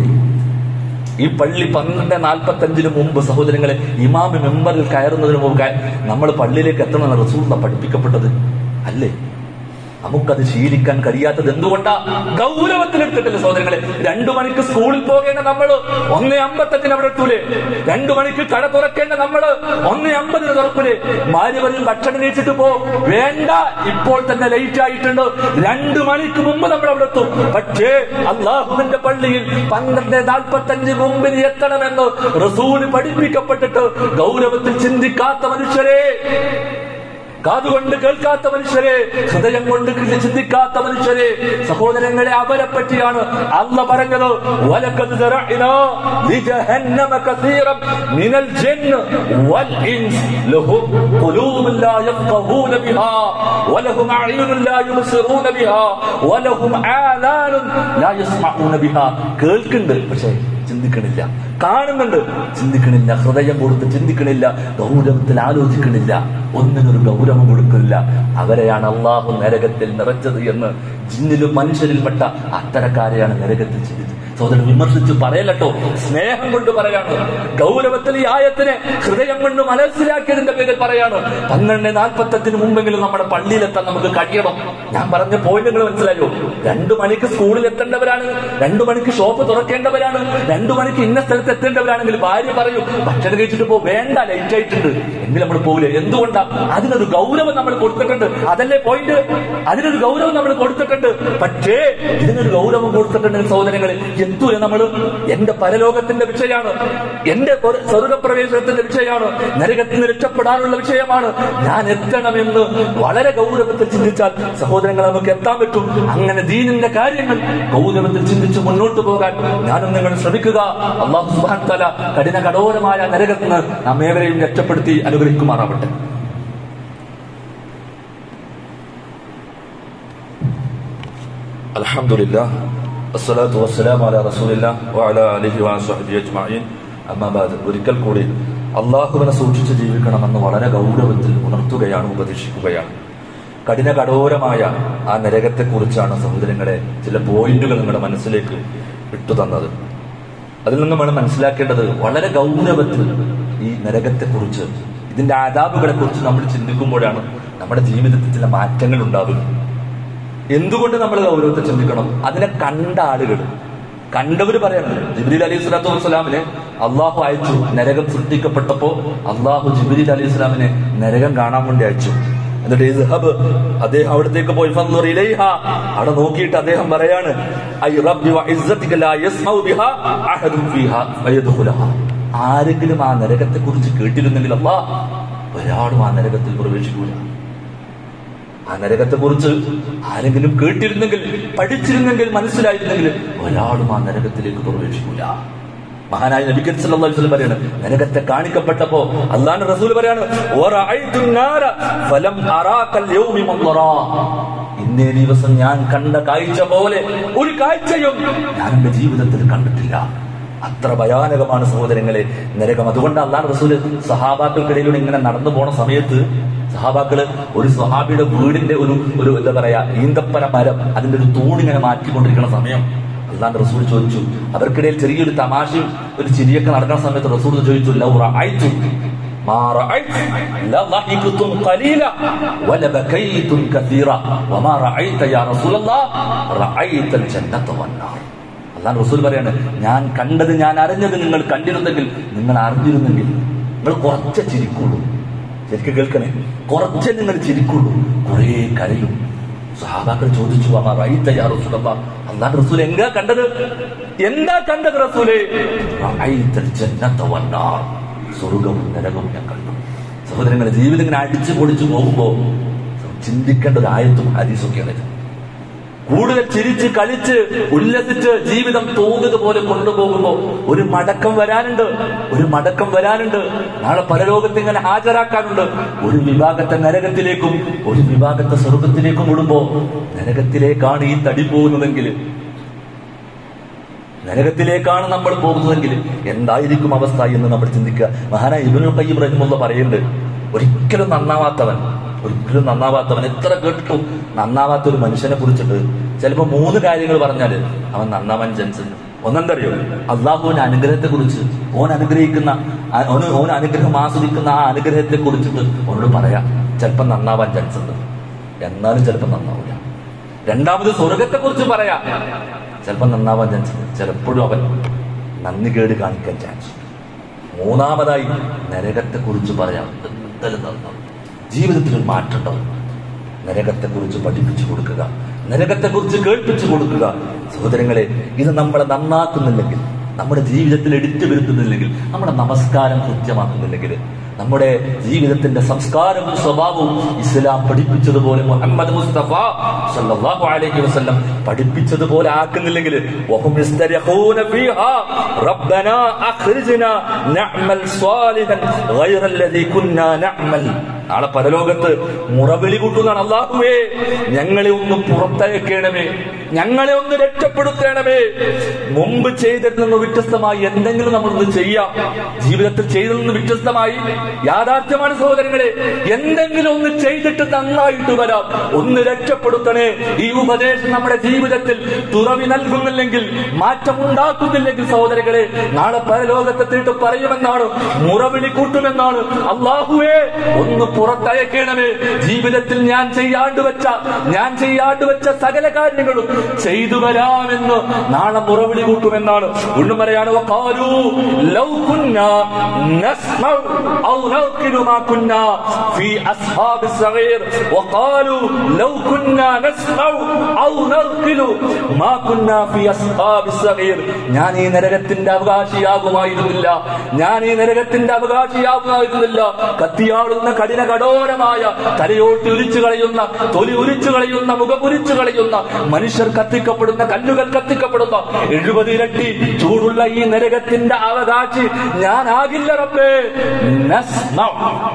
ഈ പള്ളി പന്ത്രണ്ട് നാൽപ്പത്തി അഞ്ചിന് മുമ്പ് സഹോദരങ്ങളെ ഇമാമ് മെമ്പറിൽ കയറുന്നതിന് മുമ്പ് നമ്മൾ പള്ളിയിലേക്ക് എത്തണമെന്ന് റസൂള്ള പഠിപ്പിക്കപ്പെട്ടത് അല്ലേ നമുക്കത് ശീലിക്കാൻ കഴിയാത്തത് എന്തുകൊണ്ടാ ഗൗരവത്തിലെടുത്തിട്ടില്ല സഹോദരങ്ങളെ രണ്ടു മണിക്ക് സ്കൂളിൽ പോകേണ്ട നമ്മൾ ഒന്ന് അമ്പത്തഞ്ചിന് അവിടെ എത്തൂലേ രണ്ടു മണിക്ക് കട തുറക്കേണ്ട നമ്മള് ഒന്ന് അമ്പതിന് തുറക്കൂലേ മാര് പറയും ഭക്ഷണം കഴിച്ചിട്ട് പോ വേണ്ട ഇപ്പോൾ തന്നെ ലേറ്റ് ആയിട്ടുണ്ട് രണ്ടു മണിക്ക് മുമ്പ് നമ്മൾ അവിടെ എത്തും പക്ഷേ അള്ളാഹുവിന്റെ പള്ളിയിൽ പന്ത്രണ്ട് നാൽപ്പത്തഞ്ച് മുമ്പിന് എത്തണമെന്ന് റസൂല് പഠിപ്പിക്കപ്പെട്ടിട്ട് ഗൗരവത്തിൽ ചിന്തിക്കാത്ത മനുഷ്യരെ കാതുകൊണ്ട് കേൾക്കാത്ത മനുഷ്യരെ ഹൃദയം കൊണ്ട് ചിന്തിക്കാത്ത മനുഷ്യരെ സഹോദരങ്ങളെ അവരെ പറ്റിയാണ് അല്ല പറഞ്ഞത് വലക്കത് ദറഅനാ لجهنم كثيرا من الجن والإنس لهم قلوب لا يفقهون بها ولهم أعين لا يبصرون بها ولهم آذان لا يسمعون بها കേൾക്കുന്നുണ്ട് പക്ഷേ ചിന്തിക്കണില്ല കാണുന്നുണ്ട് ചിന്തിക്കണില്ല ഹൃദയം കൊടുത്ത് ചിന്തിക്കണില്ല ഗൗരവത്തിൽ ആലോചിക്കണില്ല ഒന്നിനൊരു ഗൗരവം കൊടുക്കില്ല അവരെയാണ് അള്ളാഹു നരകത്തിൽ നിറച്ചത് എന്ന് ജിന്നിലും മനുഷ്യരിൽപ്പെട്ട അത്തരക്കാരെയാണ് നരകത്തിൽ ചിന്തിച്ചത് സഹോദരൻ വിമർശിച്ച് പറയലട്ടോ സ്നേഹം കൊണ്ട് പറയാണ് ഗൗരവത്തിൽ ഈ ആയത്തിനെ ഹൃദയം കൊണ്ട് മനസ്സിലാക്കിയതിന്റെ പേരിൽ പറയാണ് പന്ത്രണ്ട് നാൽപ്പത്തത്തിന് മുമ്പെങ്കിലും നമ്മുടെ പള്ളിയിലെത്താൻ നമുക്ക് കഴിയണം ഞാൻ പറഞ്ഞ പോയിന്റുകൾ മനസ്സിലായോ രണ്ടു മണിക്ക് സ്കൂളിൽ എത്തേണ്ടവരാണ് രണ്ടു മണിക്ക് ഷോപ്പ് തുറക്കേണ്ടവരാണ് രണ്ടു മണിക്ക് ഇന്ന സ്ഥലത്ത് എത്തേണ്ടവരാണെങ്കിൽ ഭാര്യ പറയും ഭക്ഷണം കഴിച്ചിട്ട് പോ വേണ്ട ലേറ്റ് ആയിട്ടുണ്ട് എങ്കിൽ നമ്മൾ പോകില്ല എന്തുകൊണ്ടാ അതിനൊരു ഗൗരവം നമ്മൾ കൊടുത്തിട്ടുണ്ട് അതല്ലേ പോയിന്റ് അതിനൊരു ഗൗരവം നമ്മൾ കൊടുത്തിട്ടുണ്ട് പക്ഷേ ഇതിനൊരു ഗൗരവം കൊടുത്തിട്ടുണ്ടെങ്കിൽ സഹോദരങ്ങളെ എന്തൂരെ നമ്മൾ എന്റെ പരലോകത്തിന്റെ വിഷയമാണ് എന്റെ സ്വർ- സ്വർഗപ്രവേശനത്തിന്റെ വിഷയമാണ് നരകത്തിൽ നിന്ന് രക്ഷപ്പെടാനുള്ള വിഷയമാണ് ഞാൻ എത്തണമെന്ന് വളരെ ഗൗരവത്തിൽ ചിന്തിച്ചാൽ സഹോദരങ്ങൾ നമുക്ക് എത്താൻ പറ്റും അങ്ങനെ ദീനിന്റെ കാര്യങ്ങൾ ഗൗരവത്തിൽ ചിന്തിച്ച് മുന്നോട്ട് പോകാൻ ഞാനും നിങ്ങൾ ശ്രമിക്കുക അള്ളാഹു സുബാൻ തല കഠിന കഠോരമായ നരകത്തിൽ നിന്ന് നാം ഏവരെയും രക്ഷപ്പെടുത്തി അനുഗ്രഹിക്കുമാറാവട്ടെ الحمد لله الصلاة والسلام على رسول الله وعلى آله وصحبه أجمعين أما بعد ഒരിക്കൽ കൂടി അള്ളാഹുവിനെ സൂക്ഷിച്ച് ജീവിക്കണമെന്ന് വളരെ ഗൗരവത്തിൽ ഉണർത്തുകയാണ് ഉപദേശിക്കുകയാണ് കഠിന കഠോരമായ ആ നരകത്തെക്കുറിച്ചാണ് സഹോദരങ്ങളെ ചില പോയിന്റുകൾ നിങ്ങളുടെ മനസ്സിലേക്ക് ഇട്ടു തന്നത് അതിൽ നിന്നും വേണം മനസ്സിലാക്കേണ്ടത് വളരെ ഗൗരവത്തിൽ ഈ നരകത്തെക്കുറിച്ച് ഇതിന്റെ ആദാബുകളെ കുറിച്ച് നമ്മൾ ചിന്തിക്കുമ്പോഴാണ് നമ്മുടെ ജീവിതത്തിൽ ചില മാറ്റങ്ങൾ ഉണ്ടാകുന്നത് എന്തുകൊണ്ട് നമ്മൾ ഗൗരവത്തെ ചിന്തിക്കണം അതിനെ കണ്ട ആളുകൾ കണ്ടവര് പറയണം ജിബ്രീൽ അലൈഹി സ്വലാത്തു വസ്സലാമിനെ അള്ളാഹു അയച്ചു നരകം സൃഷ്ടിക്കപ്പെട്ടപ്പോ അള്ളാഹു ജിബ്രീൽ അലൈഹി സ്വലാമിനെ നരകം കാണാൻ വേണ്ടി അയച്ചു എന്നിട്ട് ഇസ്ഹബ് അദ്ദേഹം അവിടത്തേക്ക് പോയി ഫൻദുർ ഇലൈഹ അവിടെ നോക്കിയിട്ട് അദ്ദേഹം പറയാണ് ഐ റബ്ബി വ ഇസ്സതിക ലാ യസ്മഉ ബിഹാ അഹദുൻ ഫീഹാ വയദ്ഖുലഹ ആരെങ്കിലും ആ നരകത്തെ കുറിച്ച് കേട്ടിരുന്നെങ്കിൽ അല്ലാ ഒരാളും ആ നരകത്തിൽ പ്രവേശിക്കൂല ആ നരകത്തെ കുറിച്ച് ആരെങ്കിലും കേട്ടിരുന്നെങ്കിൽ പഠിച്ചിരുന്നെങ്കിൽ മനസ്സിലായിരുന്നെങ്കിൽ ഒരാളും ആ നരകത്തിലേക്ക് പ്രവേശിക്കൂല മഹാനായ നബിക്കൻ സല്ലല്ലാഹു അലൈഹി വസല്ലം പറയാണ് നരകത്തെ കാണിക്കപ്പെട്ടപ്പോ അള്ളാഹുവിന്റെ റസൂൽ പറയാണ് "വറഅയ്തു النَّارَ فَلَمْ أَرَاكَ الْيَوْمِ مَنظَرًا." ഇന്നേ ദിവസം ഞാൻ കണ്ട കാഴ്ച പോലെ ഒരു കാഴ്ചയും ഞാൻ എന്റെ ജീവിതത്തിൽ കണ്ടിട്ടില്ല അത്ര ഭയാനകമാണ് സഹോദരങ്ങളെ നരകം അതുകൊണ്ട് അള്ളാഹ് റസൂല് സഹാബാക്കൾക്കിടയിലൂടെ ഇങ്ങനെ നടന്നു പോണ സമയത്ത് സഹാബാക്കള് ഒരു സഹാബിയുടെ വീടിന്റെ ഒരു ഒരു എന്താ പറയാ ഈന്തപ്പന മരം അതിന്റെ ഒരു തൂണിങ്ങനെ മാറ്റിക്കൊണ്ടിരിക്കുന്ന സമയം അള്ളാന്റെ റസൂൽ ചോദിച്ചു അവർക്കിടയിൽ ചെറിയൊരു തമാശയും ഒരു ചിരിയൊക്കെ നടക്കുന്ന സമയത്ത് റസൂൽ ചോദിച്ചു "ലൗ റഅയ്തു മാ റഅയ്തു ലളഹിഖ്തും ഖലീല വലബകൈതും കസീറ വമാ റഅയ്ത യാ റസൂലല്ലാഹ് റഅയ്തൽ ജന്നത വന്നാർ അള്ളാഹ് റസൂൽ പറയാണ് ഞാൻ കണ്ടത് ഞാൻ അറിഞ്ഞത് നിങ്ങൾ കണ്ടിരുന്നെങ്കിൽ നിങ്ങൾ അറിഞ്ഞിരുന്നെങ്കിൽ നിങ്ങൾ കുറച്ച് ചിരിക്കുള്ളൂ ശരിക്കും കേൾക്കണേ കുറച്ച് നിങ്ങൾ ചിരിക്കുള്ളൂ കുറേ കരയും സഹാബാക്കൾ ചോദിച്ചു അമ്മ റൈത്ത യാ റസൂലല്ലാ അള്ളാഹ് റസൂൽ എങ്കാ കണ്ടത് എന്താ കണ്ടത് റസൂലേ റഅയ്തൽ ജന്നത വന്നാർ സ്വർഗവും നരകവും ഞാൻ കണ്ടു സഹോദരങ്ങളെ ജീവിതം ഇങ്ങനെ അടിച്ചു പൊളിച്ചു പോകുമ്പോ ചിന്തിക്കേണ്ട ഒരു ആയത്തും ഹദീസൊക്കെയാണ് ഇത് കൂടുതൽ ചിരിച്ച് കളിച്ച് ഉല്ലസിച്ച് ജീവിതം തോന്നുന്നത് കൊണ്ടുപോകുമ്പോ ഒരു മടക്കം വരാനുണ്ട് ഒരു മടക്കം വരാനുണ്ട് നാളെ പരലോകത്ത് ഇങ്ങനെ ഹാജരാക്കാനുണ്ട് ഒരു വിഭാഗത്തെ നരകത്തിലേക്കും ഒരു വിഭാഗത്തെ സ്വർഗത്തിലേക്കും വിടുമ്പോ നരകത്തിലേക്കാണ് ഈ തടി പോകുന്നതെങ്കിൽ നരകത്തിലേക്കാണ് നമ്മൾ പോകുന്നതെങ്കിൽ എന്തായിരിക്കും അവസ്ഥ എന്ന് നമ്മൾ ചിന്തിക്കുക മഹാനായ ഇബനുൽ ഖയ്യിം റഹിമുള്ള പറയുന്നുണ്ട് ഒരിക്കലും നന്നാവാത്തവൻ ഒരിക്കലും നന്നാവാത്തവൻ എത്ര കേട്ടിട്ടും നന്നാവാത്ത ഒരു മനുഷ്യനെ കുറിച്ചിട്ട് ചിലപ്പോ മൂന്ന് കാര്യങ്ങൾ പറഞ്ഞാല് അവൻ നന്നാവാൻ ചാൻസ് ഉണ്ട് ഒന്നെന്തറിയോ അള്ളാഹുവിന്റെ അനുഗ്രഹത്തെ കുറിച്ച് ഓൻ അനുഗ്രഹിക്കുന്ന ആ- ഓന് ഓൻ അനുഗ്രഹം ആസ്വദിക്കുന്ന ആ അനുഗ്രഹത്തെ കുറിച്ചിട്ട് ഓനോട് പറയാം ചിലപ്പോൾ നന്നാവാൻ ചാൻസ് ഉണ്ട് എന്നാലും ചിലപ്പോൾ നന്നാവില്ല രണ്ടാമത് സ്വർഗത്തെ കുറിച്ച് പറയാം ചിലപ്പോൾ നന്നാവാൻ ചാൻസ് ഉണ്ട് ചിലപ്പോഴും അവൻ നന്ദി കേട് കാണിക്കാൻ ചാൻസ് ഉണ്ട് മൂന്നാമതായി നരകത്തെ കുറിച്ച് പറയാം എന്തായാലും നന്നാവും ജീവിതത്തിൽ ഒരു മാറ്റം ഉണ്ടാവും നരകത്തെ കുറിച്ച് പഠിപ്പിച്ചു കൊടുക്കുക നരകത്തെ കുറിച്ച് കേൾപ്പിച്ചു കൊടുക്കുക സഹോദരങ്ങളെ ഇത് നമ്മളെ നന്നാക്കുന്നില്ലെങ്കിൽ നമ്മുടെ ജീവിതത്തിൽ എടുത്തു വരുത്തുന്നില്ലെങ്കിൽ നമ്മുടെ നമസ്കാരം കൃത്യമാക്കുന്നില്ലെങ്കിൽ നമ്മുടെ ജീവിതത്തിന്റെ സംസ്കാരവും സ്വഭാവവും ഇസ്ലാം പഠിപ്പിച്ചതുപോലെ മുഹമ്മദ് മുസ്തഫ സല്ലല്ലാഹു അലൈഹി വസല്ലം പഠിപ്പിച്ചതുപോലെ ആക്കുന്നില്ലെങ്കിൽ വഹും യസ്തരിഖൂന ഫീഹാ റബ്ബനാ അഖ്രിജ്നാ നഅമൽ സ്വാലിഹൻ ഗൈറല്ലദീ കുന്നാ നഅമൽ നാളെ പരലോകത്ത് മുറവിളി കൂട്ടുന്നതാണ് അള്ളാഹുവേ ഞങ്ങളെ ഒന്ന് പുറത്തയക്കണമേ ഞങ്ങളെ ഒന്ന് രക്ഷപ്പെടുത്തണമേ മുമ്പ് ചെയ്തതിൽ നിന്ന് വ്യത്യസ്തമായി എന്തെങ്കിലും നമ്മളൊന്ന് ചെയ്യാം ജീവിതത്തിൽ ചെയ്തതിൽ നിന്ന് വ്യത്യസ്തമായി യാഥാർത്ഥ്യമാണ് സഹോദരങ്ങളെ എന്തെങ്കിലും ഒന്ന് ചെയ്തിട്ട് നന്നായിട്ട് വരാം ഒന്ന് രക്ഷപ്പെടുത്തണേ ഈ ഉപദേശം നമ്മുടെ ജീവിതത്തിൽ തുറവി നൽകുന്നില്ലെങ്കിൽ മാറ്റം ഉണ്ടാക്കുന്നില്ലെങ്കിൽ സഹോദരങ്ങളെ നാളെ പരലോകത്തെത്തിയിട്ട് പറയുമെന്നാണ് മുറവിളി കൂട്ടുമെന്നാണ് അള്ളാഹുവേ ഒന്ന് പുറത്തയക്കണമേ ജീവിതത്തിൽ ഞാൻ ചെയ്യാണ്ട് വെച്ച ഞാൻ ചെയ്യാണ്ട് വെച്ച സകല കാര്യങ്ങളും ചെയ്തു വരാമെന്ന് നാളെ മുറവിളി കൂട്ടുമെന്നാണ് ഒന്നും പറയാണ് വഖാലൂ ലൗ കുന്നാ നസ്മഉ ഔ നഖിലു മാ കുന്നാ ഫീ അസ്ഹാബി സഗീർ വഖാലൂ ലൗ കുന്നാ നസ്മഉ ഔ നഖിലു മാ കുന്നാ ഫീ അസ്ഹാബി സഗീർ ഞാൻ ഈ നരകത്തിന്റെ അവകാശിയാകുമായിരുന്നില്ല ഞാൻ ഈ നരകത്തിന്റെ അവകാശിയാകുമായിരുന്നില്ല കത്തിയാടുന്ന കഠിന കഠോരമായ തലയോട്ട് ഉരിച്ചു കളയുന്ന തൊലി ഉരിച്ചു കളയുന്ന മുഖം ഉരിച്ചു കളയുന്ന മനുഷ്യർ കത്തിക്കപ്പെടുന്ന കല്ലുകൾ കത്തിക്കപ്പെടുന്ന എഴുപത് ഇരട്ടി ചൂടുള്ള ഈ നരകത്തിന്റെ അവകാശി ഞാനാകില്ല റബ്ബേ നസ്മഉ.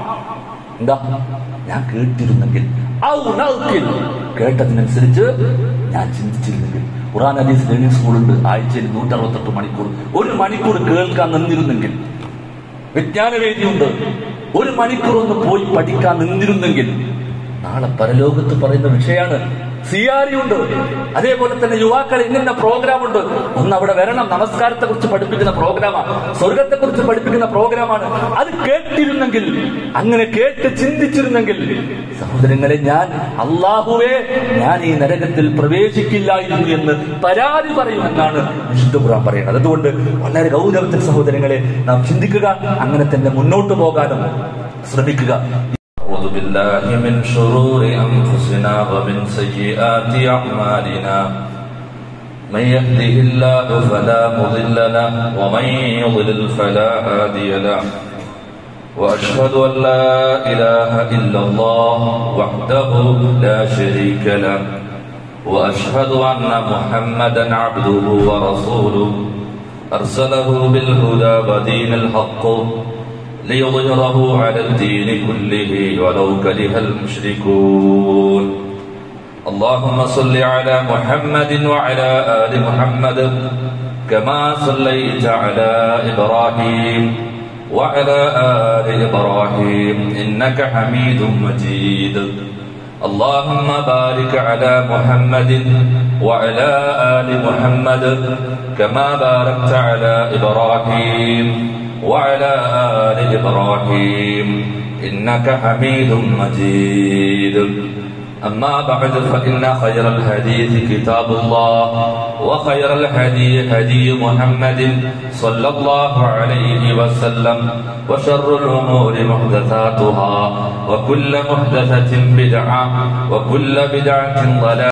എന്താ ഞാൻ കേട്ടിരുന്നെങ്കിൽ ഔ നൗക്കിൽ കേട്ടതിനനുസരിച്ച് ഞാൻ ചിന്തിച്ചിരുന്നെങ്കിൽ ഖുറാൻ ഹദീസ് ലേണിംഗ് സ്കൂളുണ്ട് ആഴ്ചയിൽ നൂറ്ററുപത്തെട്ട് മണിക്കൂർ ഒരു മണിക്കൂർ കേൾക്കാൻ നിന്നിരുന്നെങ്കിൽ വിജ്ഞാനവേദിയുണ്ട് ഒരു മണിക്കൂർ ഒന്ന് പോയി പഠിക്കാൻ നിന്നിരുന്നെങ്കിൽ നാളെ പരലോകത്ത് പറയുന്ന വിഷയമാണ് സിയാരി ഉണ്ട് അതേപോലെ തന്നെ യുവാക്കൾ ഇന്ന പ്രോഗ്രാം ഉണ്ട് ഒന്ന് അവിടെ വരണം നമസ്കാരത്തെ കുറിച്ച് പഠിപ്പിക്കുന്ന പ്രോഗ്രാമാണ് സ്വർഗത്തെ കുറിച്ച് പഠിപ്പിക്കുന്ന പ്രോഗ്രാമാണ് അത് കേട്ടിരുന്നെങ്കിൽ അങ്ങനെ കേട്ട് ചിന്തിച്ചിരുന്നെങ്കിൽ സഹോദരങ്ങളെ ഞാൻ അള്ളാഹുവേ ഞാൻ ഈ നരകത്തിൽ പ്രവേശിക്കില്ലായിരുന്നു എന്ന് പരാതി പറയുമെന്നാണ് വിശുദ്ധ ഖുർആൻ പറയുന്നത് അതുകൊണ്ട് വളരെ ഗൗരവത്തിൽ സഹോദരങ്ങളെ നാം ചിന്തിക്കുക അങ്ങനെ തന്നെ മുന്നോട്ട് പോകാനും ശ്രമിക്കുക أعوذ بالله من شرور أنفسنا ومن سيئات أعمالنا من يهده الله فلا مضل له ومن يضلل فلا هادي له وأشهد أن لا إله إلا الله وحده لا شريك له وأشهد أن محمدا عبده ورسوله أرسله بالهدى ودين الحق ليظهره على الدين كله ولو كره المشركون اللهم صل على محمد وعلى آل محمد كما صليت على إبراهيم وعلى آل إبراهيم إنك حميد مجيد اللهم بارك على محمد وعلى آل محمد كما باركت على إبراهيم وعلى آل إبراهيم إنك حميد مجيد أما بعد فإن خير الحديث كتاب الله وخير الهدي هدي محمد صلى الله عليه وسلم وشر الأمور محدثاتها وكل محدثة بدعة وكل بدعة ضلالة